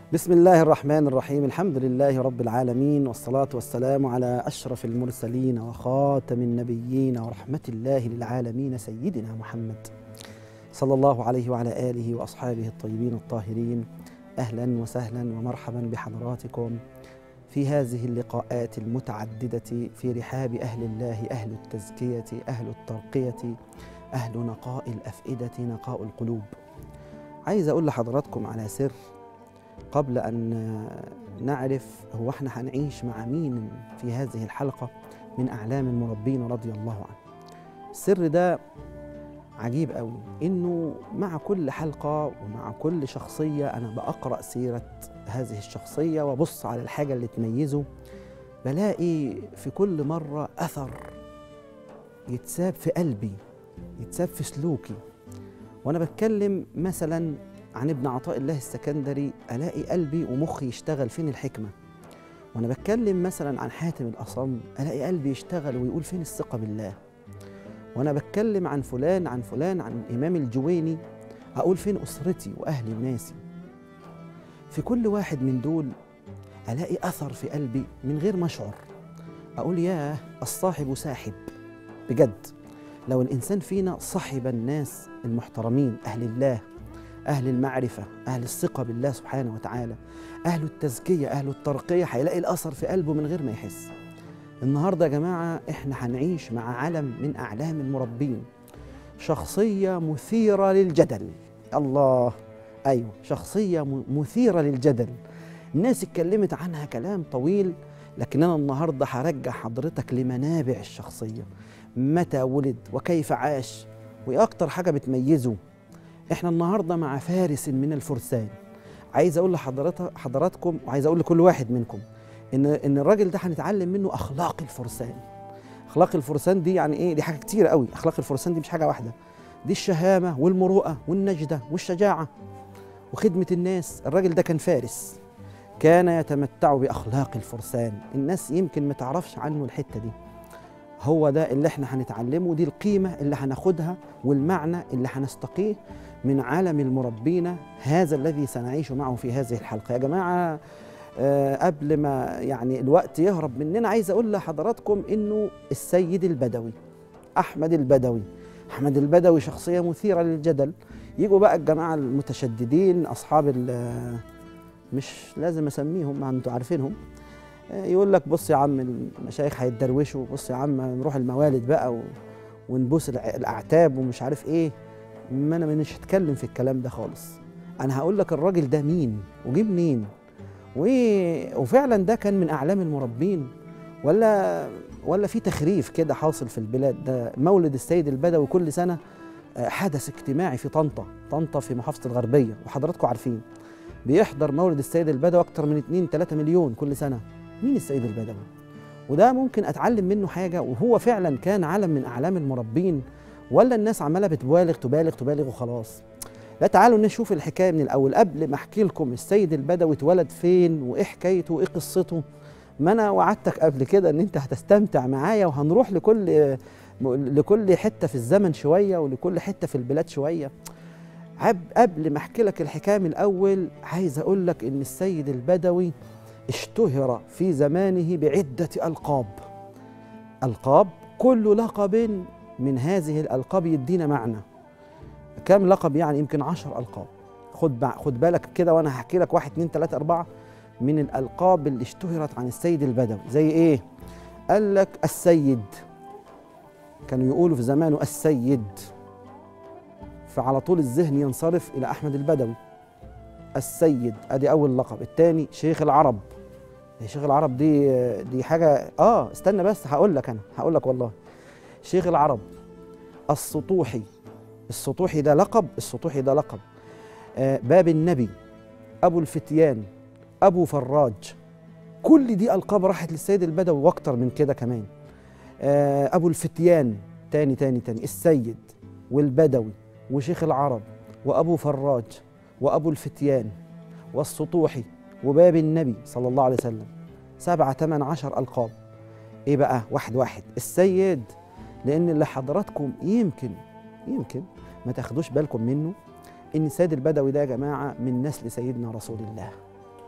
بسم الله الرحمن الرحيم الحمد لله رب العالمين والصلاة والسلام على أشرف المرسلين وخاتم النبيين ورحمة الله للعالمين سيدنا محمد صلى الله عليه وعلى آله وأصحابه الطيبين الطاهرين أهلا وسهلا ومرحبا بحضراتكم في هذه اللقاءات المتعددة في رحاب أهل الله أهل التزكية أهل الترقية أهل نقاء الأفئدة نقاء القلوب عايز أقول لحضراتكم على سر قبل أن نعرف هو احنا هنعيش مع مين في هذه الحلقة من أعلام المربين رضي الله عنه السر ده عجيب قوي إنه مع كل حلقة ومع كل شخصية أنا بقرأ سيرة هذه الشخصية وابص على الحاجة اللي تميزه بلاقي في كل مرة أثر يتساب في قلبي يتساب في سلوكي وأنا بتكلم مثلا عن ابن عطاء الله السكندري الاقي قلبي ومخي يشتغل فين الحكمه وانا بتكلم مثلا عن حاتم الاصم الاقي قلبي يشتغل ويقول فين الثقه بالله وانا بتكلم عن فلان عن فلان عن الامام الجويني اقول فين اسرتي واهلي وناسي في كل واحد من دول الاقي اثر في قلبي من غير ما اشعر اقول ياه الصاحب ساحب بجد لو الانسان فينا صحب الناس المحترمين اهل الله أهل المعرفة أهل الثقة بالله سبحانه وتعالى أهل التزكية أهل الترقية هيلاقي الأثر في قلبه من غير ما يحس النهاردة يا جماعة إحنا هنعيش مع علم من أعلام المربين شخصية مثيرة للجدل الله أيوة شخصية مثيرة للجدل الناس اتكلمت عنها كلام طويل لكن أنا النهاردة هرجع حضرتك لمنابع الشخصية متى ولد وكيف عاش وإيه أكتر حاجة بتميزه احنا النهارده مع فارس من الفرسان عايز اقول لحضرات حضراتكم وعايز اقول لكل واحد منكم ان ان الراجل ده هنتعلم منه اخلاق الفرسان اخلاق الفرسان دي يعني ايه دي حاجه كتير قوي اخلاق الفرسان دي مش حاجه واحده دي الشهامه والمروءه والنجده والشجاعه وخدمه الناس الراجل ده كان فارس كان يتمتع باخلاق الفرسان الناس يمكن ما تعرفش عنه الحته دي هو ده اللي احنا هنتعلمه دي القيمة اللي هناخدها والمعنى اللي هنستقيه من عالم المربين هذا الذي سنعيش معه في هذه الحلقة يا جماعة آه قبل ما يعني الوقت يهرب مننا عايز أقول لحضراتكم إنه السيد البدوي أحمد البدوي أحمد البدوي شخصية مثيرة للجدل يجوا بقى الجماعة المتشددين أصحاب مش لازم أسميهم ما أنتوا عارفينهم يقول لك بص يا عم المشايخ هيتدروشوا بص يا عم نروح الموالد بقى و... ونبوس الاعتاب ومش عارف ايه ما انا مش هتكلم في الكلام ده خالص انا هقول لك الراجل ده مين وجه منين و... وفعلا ده كان من اعلام المربين ولا ولا في تخريف كده حاصل في البلاد ده مولد السيد البدوي كل سنه حدث اجتماعي في طنطا طنطا في محافظه الغربيه وحضراتكم عارفين بيحضر مولد السيد البدوي اكتر من 2 3 مليون كل سنه مين السيد البدوي وده ممكن اتعلم منه حاجه وهو فعلا كان علم من اعلام المربين ولا الناس عماله بتبالغ تبالغ تبالغ وخلاص لا تعالوا نشوف الحكايه من الاول قبل ما احكي لكم السيد البدوي اتولد فين وايه حكايته وايه قصته ما انا وعدتك قبل كده ان انت هتستمتع معايا وهنروح لكل لكل حته في الزمن شويه ولكل حته في البلاد شويه قبل ما احكي لك الحكايه من الاول عايز اقول لك ان السيد البدوي اشتهر في زمانه بعدة ألقاب ألقاب كل لقب من هذه الألقاب يدينا معنى كم لقب يعني يمكن عشر ألقاب خد خد بالك كده وأنا هحكي لك واحد اتنين تلاتة أربعة من الألقاب اللي اشتهرت عن السيد البدوي زي إيه؟ قال لك السيد كانوا يقولوا في زمانه السيد فعلى طول الذهن ينصرف إلى أحمد البدوي السيد ادي اول لقب الثاني شيخ العرب شيخ العرب دي دي حاجه اه استنى بس هقول لك انا هقول لك والله شيخ العرب السطوحي السطوحي ده لقب السطوحي ده لقب آه باب النبي ابو الفتيان ابو فراج كل دي القاب راحت للسيد البدوي واكتر من كده كمان آه ابو الفتيان تاني تاني تاني السيد والبدوي وشيخ العرب وابو فراج وأبو الفتيان والسطوحي وباب النبي صلى الله عليه وسلم سبعة ثمان عشر ألقاب إيه بقى واحد واحد السيد لأن اللي حضراتكم يمكن يمكن ما تاخدوش بالكم منه إن السيد البدوي ده يا جماعة من نسل سيدنا رسول الله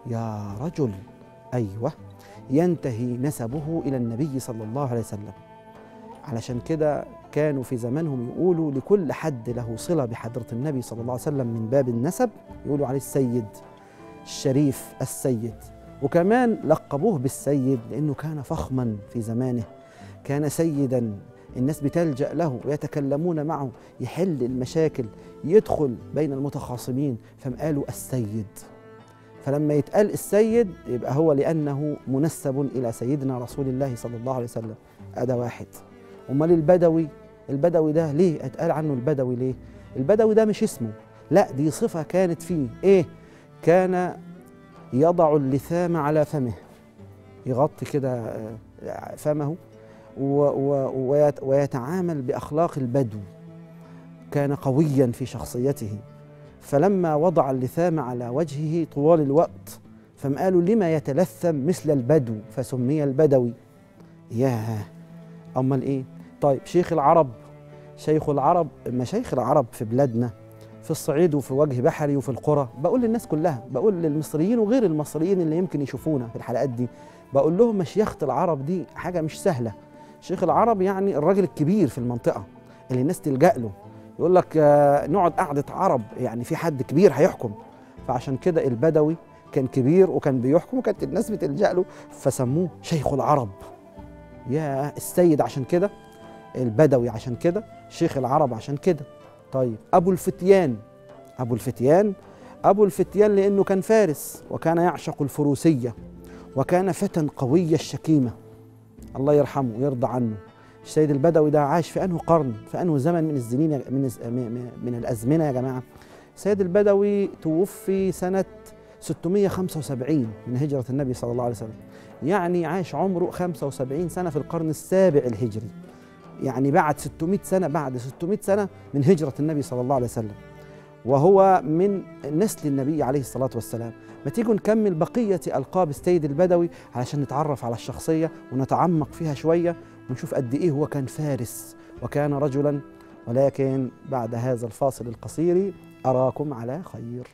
يا رجل أيوة ينتهي نسبه إلى النبي صلى الله عليه وسلم علشان كده كانوا في زمانهم يقولوا لكل حد له صلة بحضرة النبي صلى الله عليه وسلم من باب النسب يقولوا عليه السيد الشريف السيد وكمان لقبوه بالسيد لأنه كان فخما في زمانه كان سيدا الناس بتلجأ له ويتكلمون معه يحل المشاكل يدخل بين المتخاصمين فقام قالوا السيد فلما يتقال السيد يبقى هو لأنه منسب إلى سيدنا رسول الله صلى الله عليه وسلم هذا واحد أمال البدوي البدوي ده ليه اتقال عنه البدوي ليه البدوي ده مش اسمه لا دي صفة كانت فيه ايه كان يضع اللثام على فمه يغطي كده آه، فمه و- و- ويت- ويتعامل بأخلاق البدو كان قويا في شخصيته فلما وضع اللثام على وجهه طوال الوقت فم قالوا لما يتلثم مثل البدو فسمي البدوي ياه أمال إيه طيب شيخ العرب شيخ العرب مشايخ العرب في بلادنا في الصعيد وفي وجه بحري وفي القرى بقول للناس كلها بقول للمصريين وغير المصريين اللي يمكن يشوفونا في الحلقات دي بقول لهم مشيخة العرب دي حاجة مش سهلة شيخ العرب يعني الراجل الكبير في المنطقة اللي الناس تلجأ له يقول لك آه، نقعد قعدة عرب يعني في حد كبير هيحكم فعشان كده البدوي كان كبير وكان بيحكم وكانت الناس بتلجأ له فسموه شيخ العرب يا السيد عشان كده البدوي عشان كده شيخ العرب عشان كده طيب أبو الفتيان أبو الفتيان أبو الفتيان لأنه كان فارس وكان يعشق الفروسية وكان فتى قوي الشكيمة الله يرحمه ويرضى عنه السيد البدوي ده عاش في أنه قرن في أنه زمن من الزنين يا- من, الز- م- م- من الأزمنة يا جماعة السيد البدوي توفي سنة 675 من هجرة النبي صلى الله عليه وسلم يعني عاش عمره 75 سنة في القرن السابع الهجري يعني بعد 600 سنة بعد 600 سنة من هجرة النبي صلى الله عليه وسلم وهو من نسل النبي عليه الصلاة والسلام ما تيجوا نكمل بقية ألقاب السيد البدوي علشان نتعرف على الشخصية ونتعمق فيها شوية ونشوف قد إيه هو كان فارس وكان رجلا ولكن بعد هذا الفاصل القصير أراكم على خير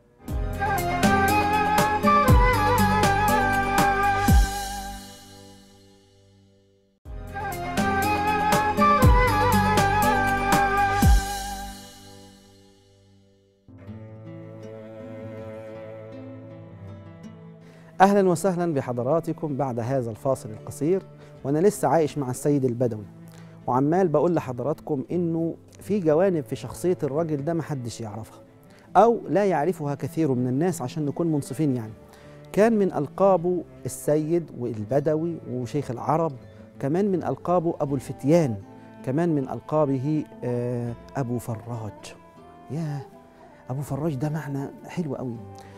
اهلا وسهلا بحضراتكم بعد هذا الفاصل القصير وانا لسه عايش مع السيد البدوي وعمال بقول لحضراتكم انه في جوانب في شخصيه الراجل ده محدش يعرفها او لا يعرفها كثير من الناس عشان نكون منصفين يعني كان من القابه السيد والبدوي وشيخ العرب كمان من القابه ابو الفتيان كمان من القابه آه، ابو فراج ياه ابو فراج ده معنى حلو قوي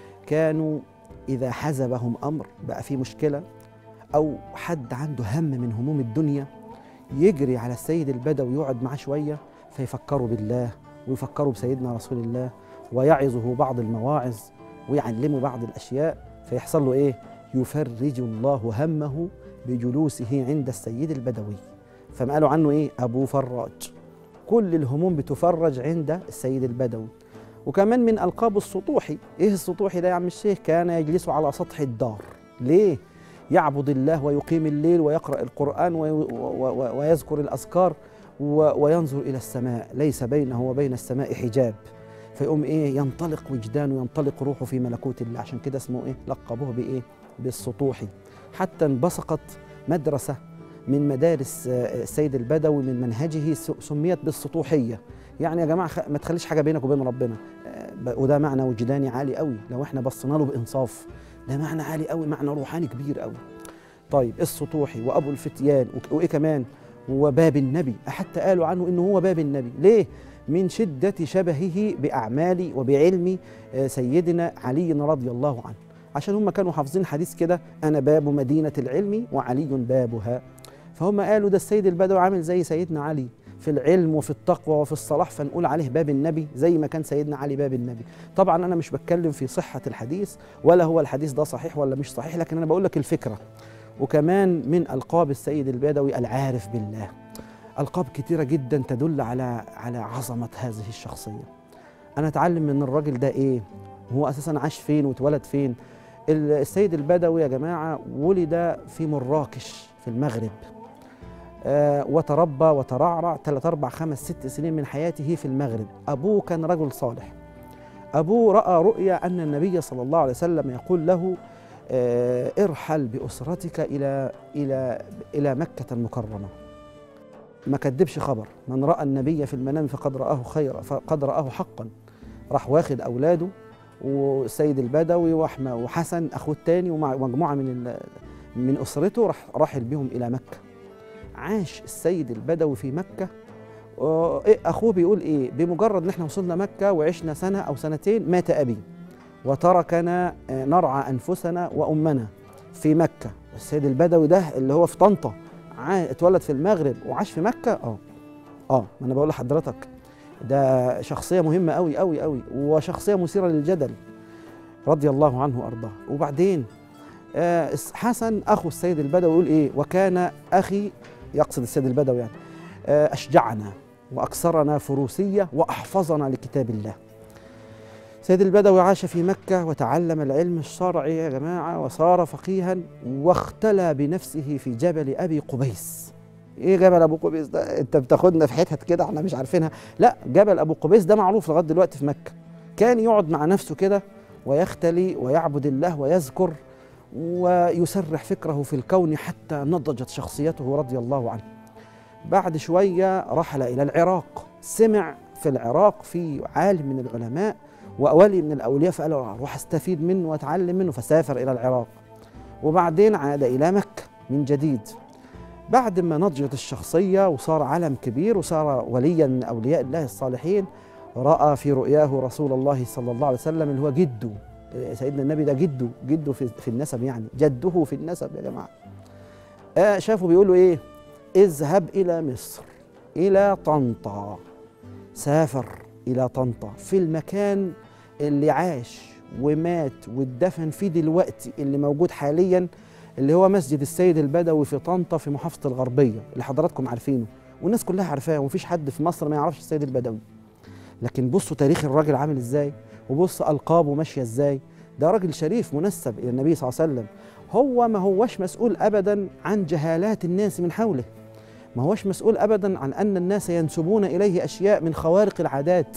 كانوا إذا حزبهم أمر بقى في مشكلة أو حد عنده هم من هموم الدنيا يجري على السيد البدوي يقعد معاه شوية فيفكروا بالله ويفكروا بسيدنا رسول الله ويعظه بعض المواعظ ويعلمه بعض الأشياء فيحصل له إيه؟ يفرج الله همه بجلوسه عند السيد البدوي فما قالوا عنه إيه؟ أبو فراج كل الهموم بتفرج عند السيد البدوي وكمان من ألقاب السطوحي إيه السطوحي ده يا عم الشيخ كان يجلس على سطح الدار ليه يعبد الله ويقيم الليل ويقرأ القرآن وي- و- و- ويذكر الأذكار و- وينظر إلى السماء ليس بينه وبين السماء حجاب فيقوم إيه ينطلق وجدانه ينطلق روحه في ملكوت الله عشان كده اسمه إيه لقبوه بإيه بالسطوحي حتى انبثقت مدرسة من مدارس آه، السيد البدوي من منهجه س- سميت بالسطوحية يعني يا جماعة خ- ما تخليش حاجة بينك وبين ربنا آه، ب- وده معنى وجداني عالي قوي لو احنا بصينا له بإنصاف ده معنى عالي قوي معنى روحاني كبير قوي طيب السطوحي وأبو الفتيان وك- وإيه كمان وباب النبي حتى قالوا عنه إنه هو باب النبي ليه؟ من شدة شبهه بأعمال وبعلم آه، سيدنا علي رضي الله عنه عشان هم كانوا حافظين حديث كده أنا باب مدينة العلم وعلي بابها فهم قالوا ده السيد البدوي عامل زي سيدنا علي في العلم وفي التقوى وفي الصلاح فنقول عليه باب النبي زي ما كان سيدنا علي باب النبي طبعا انا مش بتكلم في صحه الحديث ولا هو الحديث ده صحيح ولا مش صحيح لكن انا بقول لك الفكره وكمان من القاب السيد البدوي العارف بالله القاب كتيره جدا تدل على على عظمه هذه الشخصيه انا اتعلم من الراجل ده ايه هو اساسا عاش فين واتولد فين السيد البدوي يا جماعة ولد في مراكش في المغرب آه وتربى وترعرع ثلاث أربع خمس ست سنين من حياته في المغرب أبوه كان رجل صالح أبوه رأى رؤيا أن النبي صلى الله عليه وسلم يقول له آه ارحل بأسرتك إلى إلى إلى مكة المكرمة ما كدبش خبر من رأى النبي في المنام فقد رآه خيرا فقد رآه حقا راح واخد أولاده والسيد البدوي وأحمد وحسن أخوه الثاني ومجموعة من من أسرته راح راحل بهم إلى مكة عاش السيد البدوي في مكة إيه أخوه بيقول إيه بمجرد إن إحنا وصلنا مكة وعشنا سنة أو سنتين مات أبي وتركنا نرعى أنفسنا وأمنا في مكة السيد البدوي ده اللي هو في طنطا اتولد في المغرب وعاش في مكة اه اه ما أنا بقول لحضرتك ده شخصية مهمة أوي أوي أوي وشخصية مثيرة للجدل رضي الله عنه وأرضاه وبعدين آه حسن أخو السيد البدوي يقول إيه وكان أخي يقصد السيد البدوي يعني آه أشجعنا وأكثرنا فروسية وأحفظنا لكتاب الله سيد البدوي عاش في مكة وتعلم العلم الشرعي يا جماعة وصار فقيها واختلى بنفسه في جبل أبي قبيس ايه جبل ابو قبيس ده انت بتاخدنا في حتت كده احنا مش عارفينها لا جبل ابو قبيس ده معروف لغايه دلوقتي في مكه كان يقعد مع نفسه كده ويختلي ويعبد الله ويذكر ويسرح فكره في الكون حتى نضجت شخصيته رضي الله عنه بعد شويه رحل الى العراق سمع في العراق في عالم من العلماء وولي من الاولياء فقال اروح استفيد منه واتعلم منه فسافر الى العراق وبعدين عاد الى مكه من جديد بعد ما نضجت الشخصية وصار علم كبير وصار وليا من أولياء الله الصالحين رأى في رؤياه رسول الله صلى الله عليه وسلم اللي هو جده سيدنا النبي ده جده جده في, في النسب يعني جده في النسب يا جماعة آه شافوا بيقولوا إيه اذهب إلى مصر إلى طنطا سافر إلى طنطا في المكان اللي عاش ومات واتدفن فيه دلوقتي اللي موجود حاليا اللي هو مسجد السيد البدوي في طنطا في محافظة الغربية اللي حضراتكم عارفينه والناس كلها عارفاه ومفيش حد في مصر ما يعرفش السيد البدوي لكن بصوا تاريخ الراجل عامل ازاي وبص ألقابه ماشية ازاي ده راجل شريف منسب إلى النبي صلى الله عليه وسلم هو ما هوش مسؤول أبدا عن جهالات الناس من حوله ما هوش مسؤول أبدا عن أن الناس ينسبون إليه أشياء من خوارق العادات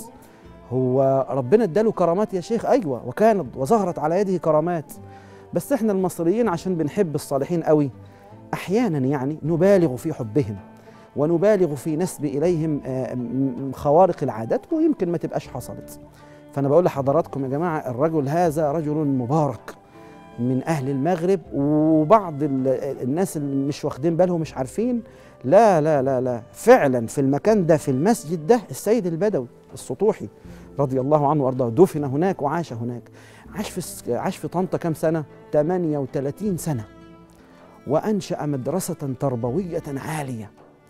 هو ربنا اداله كرامات يا شيخ أيوة وكانت وظهرت على يده كرامات بس احنا المصريين عشان بنحب الصالحين قوي احيانا يعني نبالغ في حبهم ونبالغ في نسب اليهم خوارق العادات ويمكن ما تبقاش حصلت فانا بقول لحضراتكم يا جماعه الرجل هذا رجل مبارك من اهل المغرب وبعض الناس اللي مش واخدين بالهم مش عارفين لا لا لا لا فعلا في المكان ده في المسجد ده السيد البدوي السطوحي رضي الله عنه وارضاه دفن هناك وعاش هناك عاش في عاش في طنطا كام سنه 38 سنه وانشا مدرسه تربويه عاليه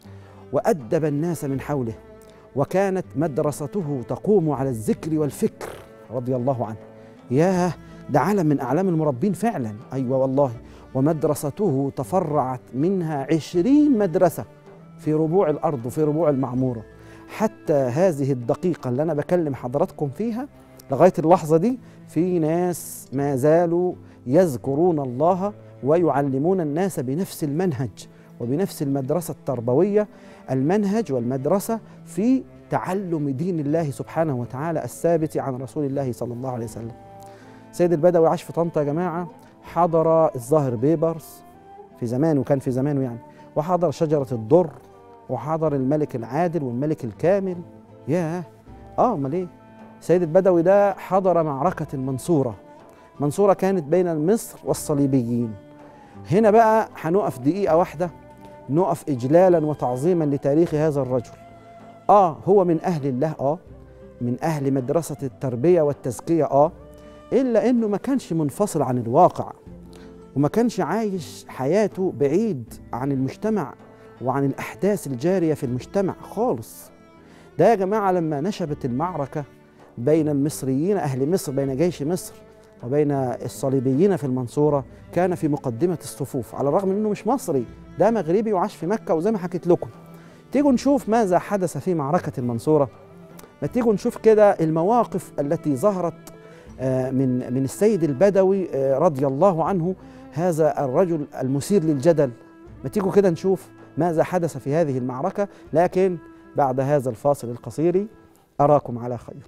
وادب الناس من حوله وكانت مدرسته تقوم على الذكر والفكر رضي الله عنه ياه ده علم من اعلام المربين فعلا ايوه والله ومدرسته تفرعت منها عشرين مدرسه في ربوع الارض وفي ربوع المعموره حتى هذه الدقيقه اللي انا بكلم حضراتكم فيها لغايه اللحظه دي في ناس ما زالوا يذكرون الله ويعلمون الناس بنفس المنهج وبنفس المدرسه التربويه المنهج والمدرسه في تعلم دين الله سبحانه وتعالى الثابت عن رسول الله صلى الله عليه وسلم. سيد البدوي عاش في طنطا يا جماعه حضر الظاهر بيبرس في زمانه كان في زمانه يعني وحضر شجره الضر وحضر الملك العادل والملك الكامل ياه اه امال ايه سيد البدوي ده حضر معركة المنصورة منصورة كانت بين مصر والصليبيين هنا بقى هنقف دقيقة واحدة نقف إجلالا وتعظيما لتاريخ هذا الرجل آه هو من أهل الله آه من أهل مدرسة التربية والتزكية آه إلا إنه ما كانش منفصل عن الواقع وما كانش عايش حياته بعيد عن المجتمع وعن الأحداث الجارية في المجتمع خالص ده يا جماعة لما نشبت المعركة بين المصريين أهل مصر بين جيش مصر وبين الصليبيين في المنصورة كان في مقدمة الصفوف على الرغم أنه مش مصري ده مغربي وعاش في مكة وزي ما حكيت لكم تيجوا نشوف ماذا حدث في معركة المنصورة ما تيجوا نشوف كده المواقف التي ظهرت آه، من من السيد البدوي آه، رضي الله عنه هذا الرجل المثير للجدل ما تيجوا كده نشوف ماذا حدث في هذه المعركة لكن بعد هذا الفاصل القصير أراكم على خير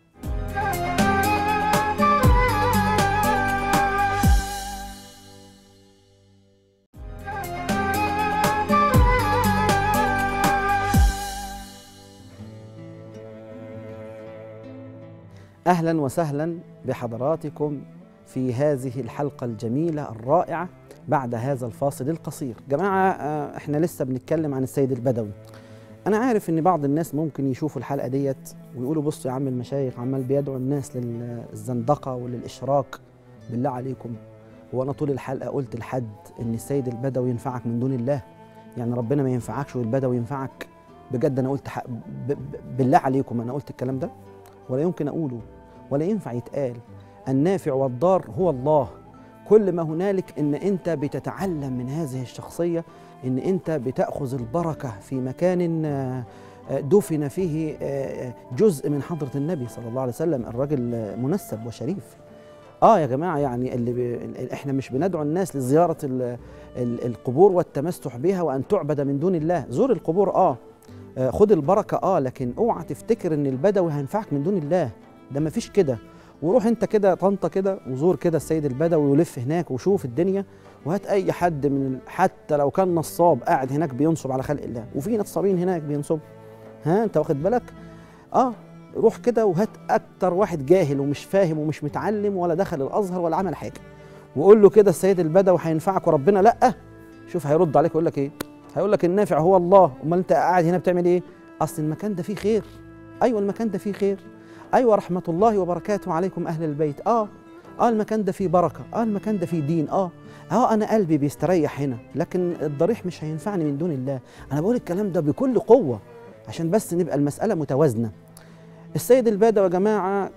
اهلا وسهلا بحضراتكم في هذه الحلقه الجميله الرائعه بعد هذا الفاصل القصير جماعه آه، احنا لسه بنتكلم عن السيد البدوي انا عارف ان بعض الناس ممكن يشوفوا الحلقه ديت ويقولوا بصوا يا عم المشايخ عمال بيدعو الناس للزندقه وللاشراك بالله عليكم هو انا طول الحلقه قلت لحد ان السيد البدوي ينفعك من دون الله يعني ربنا ما ينفعكش والبدوي ينفعك بجد انا قلت حق ب- ب- بالله عليكم انا قلت الكلام ده ولا يمكن اقوله ولا ينفع يتقال النافع والضار هو الله كل ما هنالك ان انت بتتعلم من هذه الشخصيه ان انت بتاخذ البركه في مكان آه، آه، دفن فيه آه، جزء من حضره النبي صلى الله عليه وسلم الرجل آه، منسب وشريف اه يا جماعه يعني اللي ب... احنا مش بندعو الناس لزياره ال... ال... القبور والتمسح بها وان تعبد من دون الله زور القبور اه آه، خد البركه اه لكن اوعى تفتكر ان البدوي هينفعك من دون الله ده مفيش كده وروح انت كده طنطا كده وزور كده السيد البدوي ولف هناك وشوف الدنيا وهات اي حد من ال- حتى لو كان نصاب قاعد هناك بينصب على خلق الله وفي نصابين هناك بينصبوا ها انت واخد بالك اه روح كده وهات اكتر واحد جاهل ومش فاهم ومش متعلم ولا دخل الازهر ولا عمل حاجه وقول له كده السيد البدوي هينفعك وربنا لا شوف هيرد عليك يقول لك ايه هيقول لك النافع هو الله امال انت قاعد هنا بتعمل ايه اصل المكان ده فيه خير ايوه المكان ده فيه خير ايوه رحمه الله وبركاته عليكم اهل البيت اه اه المكان ده فيه بركه اه المكان ده فيه دين اه اه انا قلبي بيستريح هنا لكن الضريح مش هينفعني من دون الله انا بقول الكلام ده بكل قوه عشان بس نبقى المساله متوازنه السيد البادة يا جماعه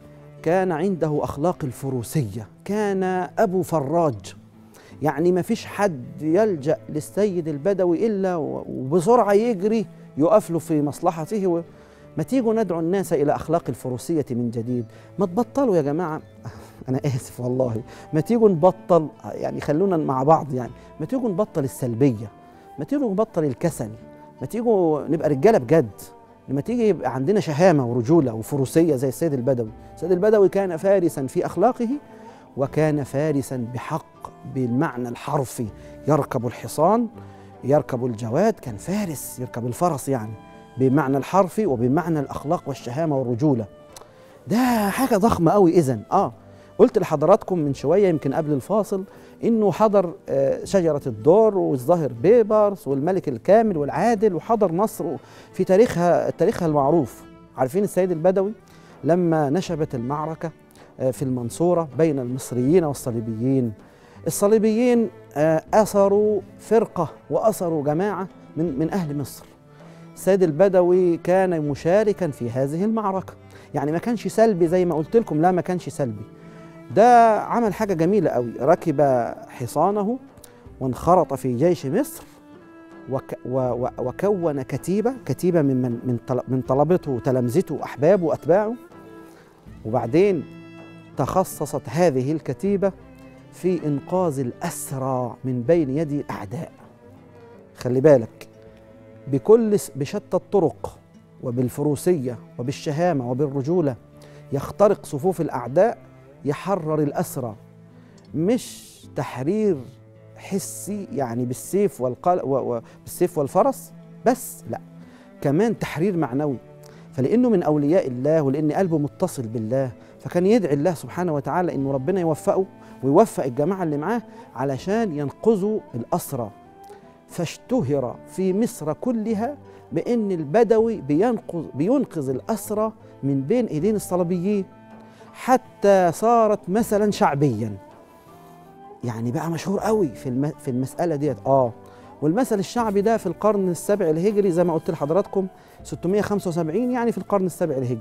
كان عنده اخلاق الفروسيه كان ابو فراج يعني ما فيش حد يلجا للسيد البدوي الا و- وبسرعه يجري يقف له في مصلحته و... ما تيجوا ندعو الناس الى اخلاق الفروسيه من جديد ما تبطلوا يا جماعه انا اسف والله ما تيجوا نبطل يعني خلونا مع بعض يعني ما تيجوا نبطل السلبيه ما تيجوا نبطل الكسل ما تيجوا نبقى رجاله بجد لما تيجي يبقى عندنا شهامه ورجوله وفروسيه زي السيد البدوي السيد البدوي كان فارسا في اخلاقه وكان فارسا بحق بالمعنى الحرفي يركب الحصان يركب الجواد كان فارس يركب الفرس يعني بمعنى الحرفي وبمعنى الاخلاق والشهامه والرجوله ده حاجه ضخمه قوي اذا اه قلت لحضراتكم من شويه يمكن قبل الفاصل انه حضر آه، شجره الدور والظاهر بيبرس والملك الكامل والعادل وحضر مصر في تاريخها تاريخها المعروف عارفين السيد البدوي لما نشبت المعركه آه، في المنصوره بين المصريين والصليبيين الصليبيين آه، اثروا فرقه واثروا جماعه من من اهل مصر السيد البدوي كان مشاركا في هذه المعركه يعني ما كانش سلبي زي ما قلت لكم لا ما كانش سلبي ده عمل حاجه جميله قوي ركب حصانه وانخرط في جيش مصر وك و و وكون كتيبه كتيبه من من من, طل من طلبته وتلامذته واحبابه واتباعه وبعدين تخصصت هذه الكتيبه في انقاذ الاسرى من بين يدي الاعداء خلي بالك بكل س- بشتى الطرق وبالفروسيه وبالشهامه وبالرجوله يخترق صفوف الاعداء يحرر الاسرى مش تحرير حسي يعني بالسيف والقل و... و... بالسيف والفرس بس لا كمان تحرير معنوي فلانه من اولياء الله ولان قلبه متصل بالله فكان يدعي الله سبحانه وتعالى انه ربنا يوفقه ويوفق الجماعه اللي معاه علشان ينقذوا الاسرى فاشتهر في مصر كلها بان البدوي بينقذ بينقذ الاسرى من بين ايدين الصليبيين حتى صارت مثلا شعبيا يعني بقى مشهور قوي في الم... في المساله ديت اه والمثل الشعبي ده في القرن السابع الهجري زي ما قلت لحضراتكم 675 يعني في القرن السابع الهجري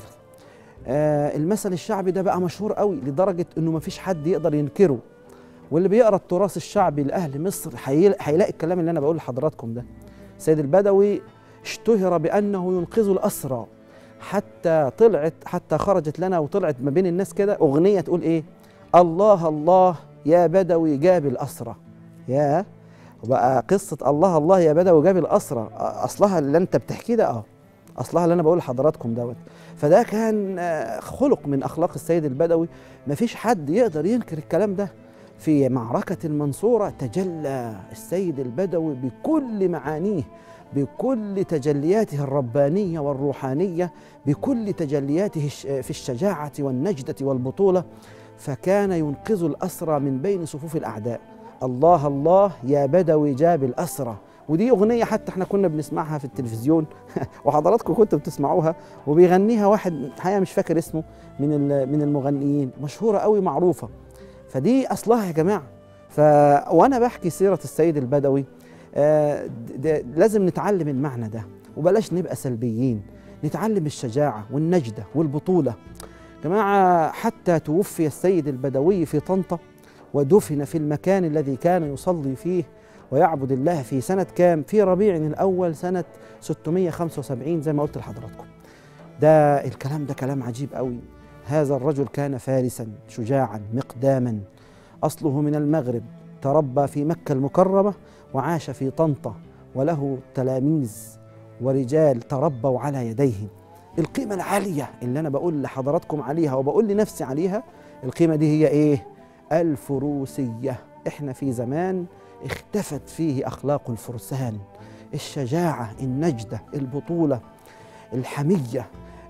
آه المثل الشعبي ده بقى مشهور قوي لدرجه انه ما فيش حد يقدر ينكره واللي بيقرا التراث الشعبي لاهل مصر هيل- هيلاقي الكلام اللي انا بقوله لحضراتكم ده سيد البدوي اشتهر بانه ينقذ الاسرى حتى طلعت حتى خرجت لنا وطلعت ما بين الناس كده اغنيه تقول ايه الله الله يا بدوي جاب الاسرى يا وبقى قصه الله الله يا بدوي جاب الاسرى اصلها اللي انت بتحكيه ده اه اصلها اللي انا بقول لحضراتكم دوت فده كان آه، خلق من اخلاق السيد البدوي مفيش حد يقدر ينكر الكلام ده في معركة المنصورة تجلى السيد البدوي بكل معانيه بكل تجلياته الربانية والروحانية بكل تجلياته الش- في الشجاعة والنجدة والبطولة فكان ينقذ الأسرى من بين صفوف الأعداء الله الله يا بدوي جاب الأسرى ودي أغنية حتى احنا كنا بنسمعها في التلفزيون وحضراتكم كنتوا بتسمعوها وبيغنيها واحد الحقيقة مش فاكر اسمه من ال- من المغنيين مشهورة قوي معروفة فدي اصلها يا جماعه ف وانا بحكي سيره السيد البدوي آه، د- د- لازم نتعلم المعنى ده وبلاش نبقى سلبيين نتعلم الشجاعه والنجده والبطوله جماعه حتى توفي السيد البدوي في طنطا ودفن في المكان الذي كان يصلي فيه ويعبد الله في سنة كام؟ في ربيع الأول سنة 675 زي ما قلت لحضراتكم. ده الكلام ده كلام عجيب قوي. هذا الرجل كان فارسا شجاعا مقداما اصله من المغرب تربى في مكه المكرمه وعاش في طنطا وله تلاميذ ورجال تربوا على يديه القيمه العاليه اللي انا بقول لحضراتكم عليها وبقول لنفسي عليها القيمه دي هي ايه الفروسيه احنا في زمان اختفت فيه اخلاق الفرسان الشجاعه النجده البطوله الحميه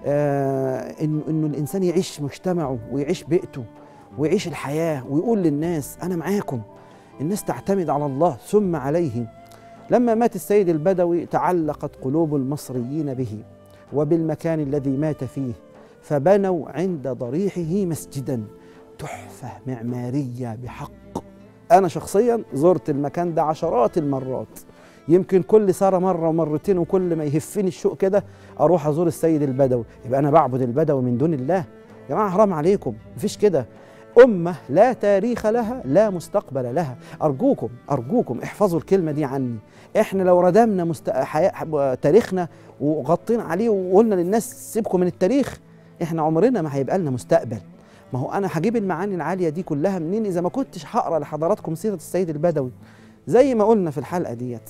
آه انه انه الانسان يعيش مجتمعه ويعيش بيئته ويعيش الحياه ويقول للناس انا معاكم الناس تعتمد على الله ثم عليه لما مات السيد البدوي تعلقت قلوب المصريين به وبالمكان الذي مات فيه فبنوا عند ضريحه مسجدا تحفه معماريه بحق انا شخصيا زرت المكان ده عشرات المرات يمكن كل سنه مره ومرتين وكل ما يهفني الشوق كده اروح ازور السيد البدوي يبقى انا بعبد البدوي من دون الله يا جماعه حرام عليكم مفيش كده أمة لا تاريخ لها لا مستقبل لها أرجوكم أرجوكم احفظوا الكلمة دي عني إحنا لو ردمنا مست... حياة... تاريخنا وغطينا عليه وقلنا للناس سيبكم من التاريخ إحنا عمرنا ما هيبقى لنا مستقبل ما هو أنا هجيب المعاني العالية دي كلها منين إذا ما كنتش هقرأ لحضراتكم سيرة السيد البدوي زي ما قلنا في الحلقة ديت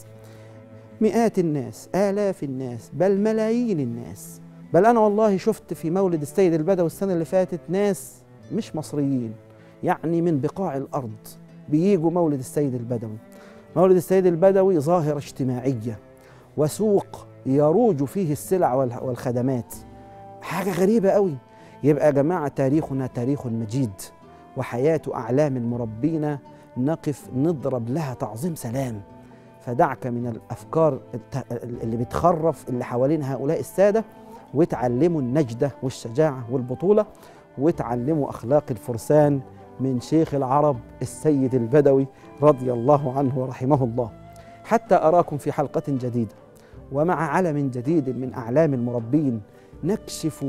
مئات الناس آلاف الناس بل ملايين الناس بل أنا والله شفت في مولد السيد البدوي السنة اللي فاتت ناس مش مصريين يعني من بقاع الأرض بييجوا مولد السيد البدوي مولد السيد البدوي ظاهرة اجتماعية وسوق يروج فيه السلع والح- والخدمات حاجة غريبة قوي يبقى يا جماعة تاريخنا تاريخ مجيد وحياة أعلام المربين نقف نضرب لها تعظيم سلام فدعك من الأفكار الت- اللي بتخرف اللي حوالين هؤلاء السادة وتعلموا النجدة والشجاعة والبطولة وتعلموا أخلاق الفرسان من شيخ العرب السيد البدوي رضي الله عنه ورحمه الله حتى أراكم في حلقة جديدة ومع علم جديد من أعلام المربين نكشف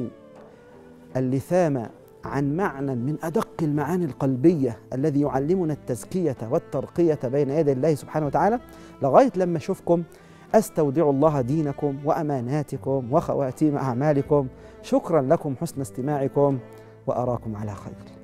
اللثام عن معنى من أدق المعاني القلبية الذي يعلمنا التزكية والترقية بين يدي الله سبحانه وتعالى لغاية لما أشوفكم أستودع الله دينكم وأماناتكم وخواتيم أعمالكم شكرا لكم حسن استماعكم وأراكم على خير